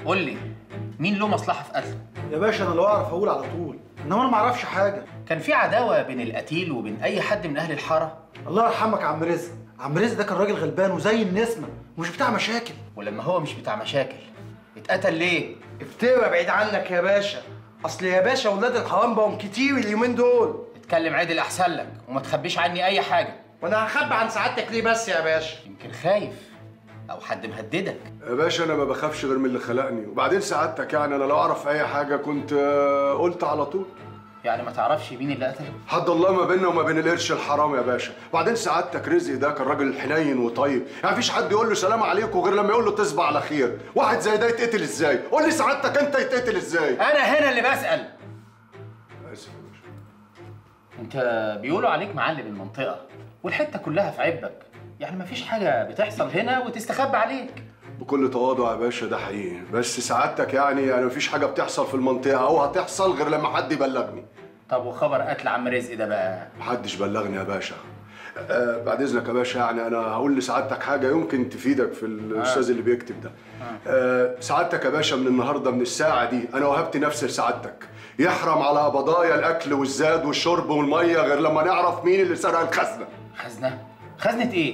قول لي مين له مصلحه في قتله يا باشا انا لو اعرف اقول على طول انما انا ما اعرفش حاجه كان في عداوه بين القتيل وبين اي حد من اهل الحاره الله يرحمك يا عم رزق عم رزق ده كان راجل غلبان وزي النسمه ومش بتاع مشاكل ولما هو مش بتاع مشاكل اتقتل ليه افتوى بعيد عنك يا باشا اصل يا باشا ولاد الحرام بقوا كتير اليومين دول اتكلم عدل احسن لك وما تخبيش عني اي حاجه وانا هخبي عن سعادتك ليه بس يا باشا يمكن خايف او حد مهددك يا باشا انا ما بخافش غير من اللي خلقني وبعدين سعادتك يعني انا لو اعرف اي حاجه كنت آه، قلت على طول يعني ما تعرفش مين اللي قتله حد الله ما بيننا وما بين القرش الحرام يا باشا وبعدين سعادتك رزق ده كان راجل حنين وطيب يعني مفيش حد يقول له سلام عليكم غير لما يقول له تصبح على خير واحد زي ده يتقتل ازاي قول لي سعادتك انت يتقتل ازاي انا هنا اللي بسال اسف يا باشا انت بيقولوا عليك معلم المنطقه والحته كلها في عبك يعني مفيش حاجه بتحصل هنا وتستخبى عليك بكل تواضع يا باشا ده حقيقي بس سعادتك يعني يعني مفيش حاجه بتحصل في المنطقه او هتحصل غير لما حد يبلغني طب وخبر قتل عم رزق ده بقى محدش بلغني يا باشا آه بعد اذنك يا باشا يعني انا هقول لسعادتك حاجه يمكن تفيدك في الاستاذ اللي بيكتب ده آه سعادتك يا باشا من النهارده من الساعه دي انا وهبت نفسي لسعادتك يحرم على قبضايا الاكل والزاد والشرب والميه غير لما نعرف مين اللي سرق الخزنه خزنه خزنه ايه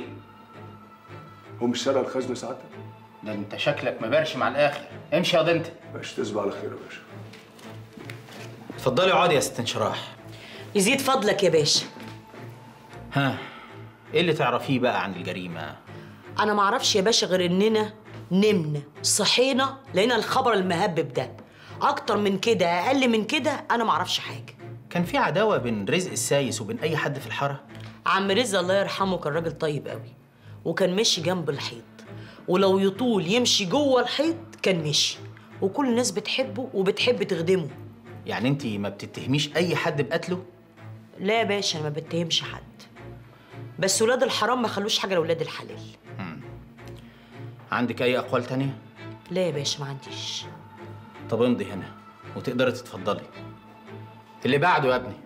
هو مش سرق الخزنه سعادتك ده انت شكلك مبرشم على الاخر امشي يا انت ماشي تصبح على خير يا باشا اتفضلي اقعدي يا ست انشراح يزيد فضلك يا باشا ها ايه اللي تعرفيه بقى عن الجريمه انا ما اعرفش يا باشا غير اننا نمنا صحينا لقينا الخبر المهبب ده اكتر من كده اقل من كده انا ما اعرفش حاجه كان في عداوه بين رزق السايس وبين اي حد في الحاره عم رزق الله يرحمه كان راجل طيب قوي وكان ماشي جنب الحيط ولو يطول يمشي جوه الحيط كان مشي وكل الناس بتحبه وبتحب تخدمه يعني انت ما بتتهميش اي حد بقتله لا يا باشا انا ما بتهمش حد بس ولاد الحرام ما خلوش حاجه لاولاد الحلال عندك اي اقوال تانية لا يا باشا ما عنديش طب امضي هنا وتقدري تتفضلي اللي بعده يا ابني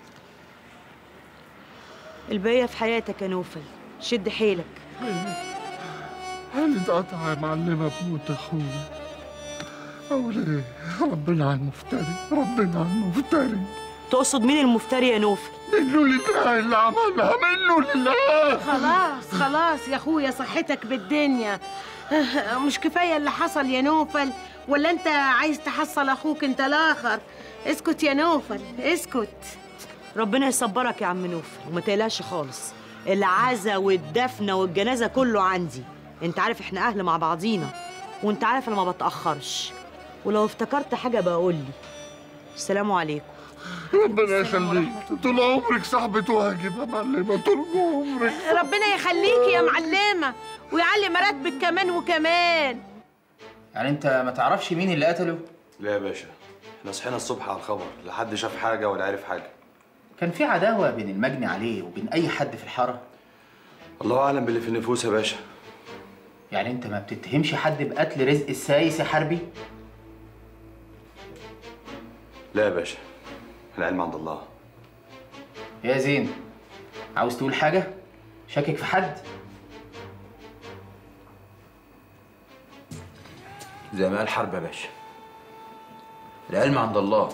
الباقيه في حياتك يا نوفل شد حيلك هل اتقطع يا معلمة بموت اخويا اقول ايه ربنا على المفتري ربنا على المفتري تقصد مين المفتري يا نوفل منه لله اللي عملها منه لله خلاص خلاص يا اخويا صحتك بالدنيا مش كفايه اللي حصل يا نوفل ولا انت عايز تحصل اخوك انت الاخر اسكت يا نوفل اسكت ربنا يصبرك يا عم نوفل وما تقلقش خالص العزا والدفنه والجنازه كله عندي انت عارف احنا اهل مع بعضينا وانت عارف انا ما بتاخرش ولو افتكرت حاجه بقول لي السلام عليكم ربنا يخليك طول عمرك صاحبة واجب يا معلمة طول عمرك ربنا يخليكي يا معلمه ويعلي مراتبك كمان وكمان يعني انت ما تعرفش مين اللي قتله لا يا باشا احنا صحينا الصبح على الخبر لا حد شاف حاجه ولا عرف حاجه كان في عداوه بين المجني عليه وبين اي حد في الحاره الله اعلم باللي في النفوس يا باشا يعني انت ما بتتهمش حد بقتل رزق السايس يا حربي لا يا باشا العلم عند الله يا زين عاوز تقول حاجه شاكك في حد زي ما قال حرب يا باشا العلم عند الله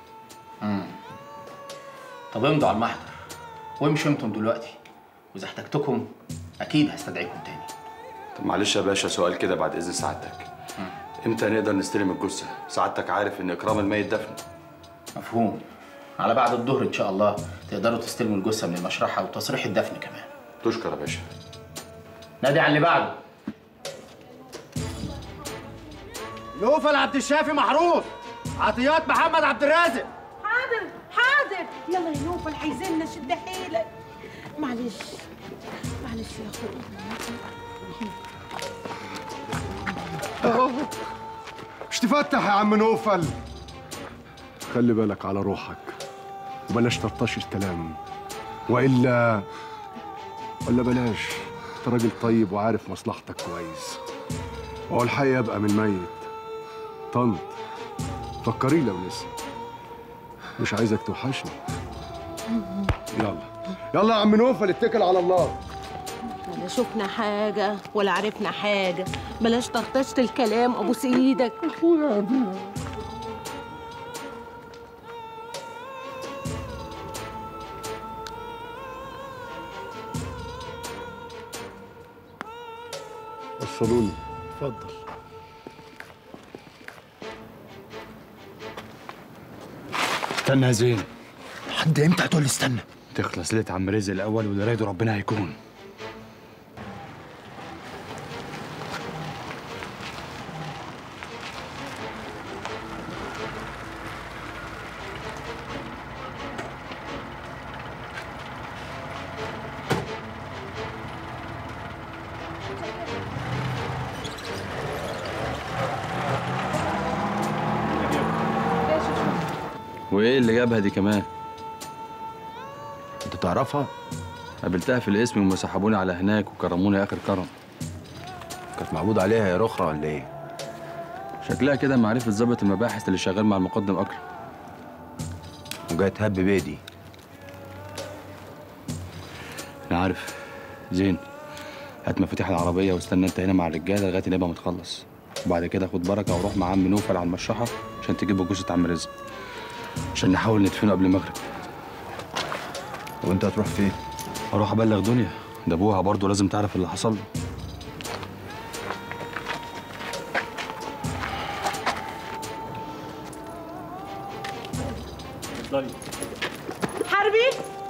طب امضوا على المحضر وامشوا انتم دلوقتي واذا احتجتكم اكيد هستدعيكم تاني طب معلش يا باشا سؤال كده بعد اذن سعادتك امتى نقدر نستلم الجثه سعادتك عارف ان اكرام الميت دفن مفهوم على بعد الظهر ان شاء الله تقدروا تستلموا الجثه من المشرحه وتصريح الدفن كمان تشكر يا باشا نادي على اللي بعده نوفل عبد الشافي محروس عطيات محمد عبد الرازق حاضر حاضر يلا يا نوفل عايزيننا شد حيلك معلش معلش يا اخويا مش تفتح يا عم نوفل خلي بالك على روحك وبلاش ترطش الكلام والا ولا بلاش انت راجل طيب وعارف مصلحتك كويس هو الحي يبقى من ميت طنط فكري لو لسه مش عايزك توحشني يلا يلا يا عم نوفل اتكل على الله لا شفنا حاجة ولا عرفنا حاجة بلاش طرطشة الكلام أبوس إيدك اخويا ابيها وصلوني اتفضل استنى يا زين لحد امتى هتقول لي استنى تخلص ليله عم رزق الاول واللي رايده ربنا هيكون وايه اللي جابها دي كمان انت تعرفها؟ قابلتها في الاسم وما سحبوني على هناك وكرموني اخر كرم كانت معبود عليها يا رخرة ولا ايه؟ شكلها كده معرفة ضابط المباحث اللي شغال مع المقدم اكرم وجاي تهب بيدي انا عارف زين هات مفاتيح العربية واستنى انت هنا مع الرجالة لغاية نبقى متخلص وبعد كده خد بركة وروح مع عم نوفل على المشرحة عشان تجيب جثة عم رزق عشان نحاول ندفنه قبل المغرب وانت هتروح فين؟ اروح ابلغ دنيا ده ابوها برضه لازم تعرف اللي حصل له حربي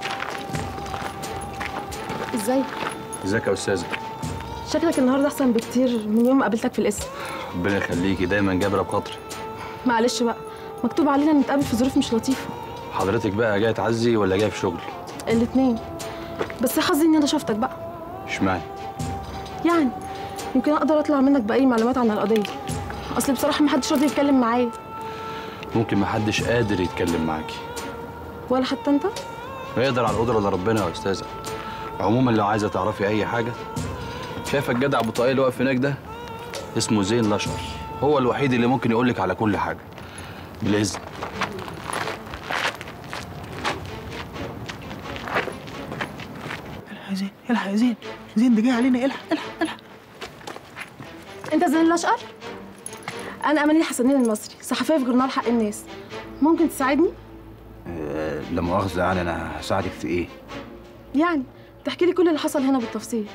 ازاي ازيك يا استاذة شكلك النهارده احسن بكتير من يوم ما قابلتك في القسم ربنا يخليكي دايما جابرة بخاطري معلش بقى مكتوب علينا نتقابل في ظروف مش لطيفه حضرتك بقى جاية تعزي ولا جاية في شغل الاتنين بس حظي اني انا شفتك بقى اشمعنى يعني يمكن اقدر اطلع منك باي معلومات عن القضيه اصل بصراحه محدش راضي يتكلم معايا ممكن محدش قادر يتكلم معاكي ولا حتى انت يقدر على القدرة الا ربنا يا استاذة عموما لو عايزة تعرفي اي حاجة شايفة الجدع ابو طاقية اللي واقف هناك ده اسمه زين لشر هو الوحيد اللي ممكن يقولك على كل حاجة بالاذن الحق يا زين الحق يا زين زين ده جاي علينا الحق الحق الحق انت زين الاشقر انا اماني حسنين المصري صحفيه في جورنال حق الناس ممكن تساعدني آه، لا مؤاخذة يعني انا هساعدك في ايه؟ يعني تحكي لي كل اللي حصل هنا بالتفصيل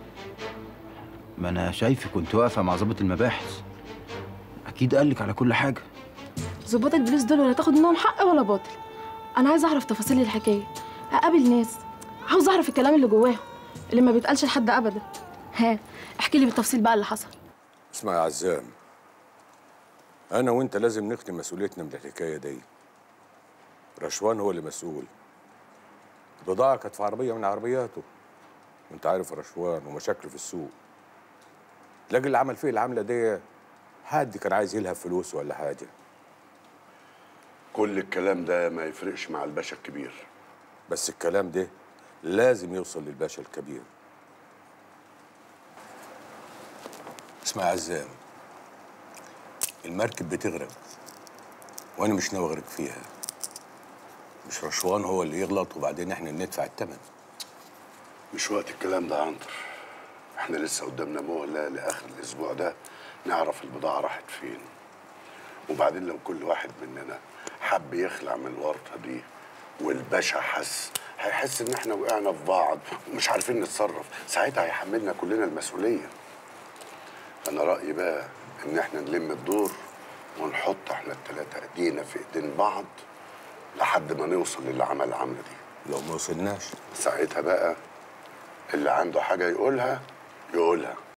ما انا شايفك كنت واقفة مع ضابط المباحث اكيد قال لك على كل حاجة ظباط البوليس دول ولا تاخد منهم حق ولا باطل انا عايزه اعرف تفاصيل الحكايه اقابل ناس عاوز اعرف الكلام اللي جواهم اللي ما بيتقالش لحد ابدا ها احكي لي بالتفصيل بقى اللي حصل اسمع يا عزام انا وانت لازم نختم مسؤوليتنا من الحكايه دي رشوان هو اللي مسؤول البضاعه كانت في عربيه من عربياته وانت عارف رشوان ومشاكله في السوق لاجل اللي عمل فيه العمله دي حد كان عايز يلهب فلوس ولا حاجه كل الكلام ده ما يفرقش مع الباشا الكبير بس الكلام ده لازم يوصل للباشا الكبير اسمع يا عزام المركب بتغرق وانا مش ناوي اغرق فيها مش رشوان هو اللي يغلط وبعدين احنا اللي ندفع الثمن مش وقت الكلام ده يا عنتر احنا لسه قدامنا مهلة لآخر الأسبوع ده نعرف البضاعة راحت فين وبعدين لو كل واحد مننا حب يخلع من الورطة دي والباشا حس هيحس ان احنا وقعنا في بعض ومش عارفين نتصرف ساعتها هيحملنا كلنا المسؤولية انا رأيي بقى ان احنا نلم الدور ونحط احنا التلاتة ايدينا في ايدين بعض لحد ما نوصل للي عمل العملة دي لو ما وصلناش ساعتها بقى اللي عنده حاجة يقولها يقولها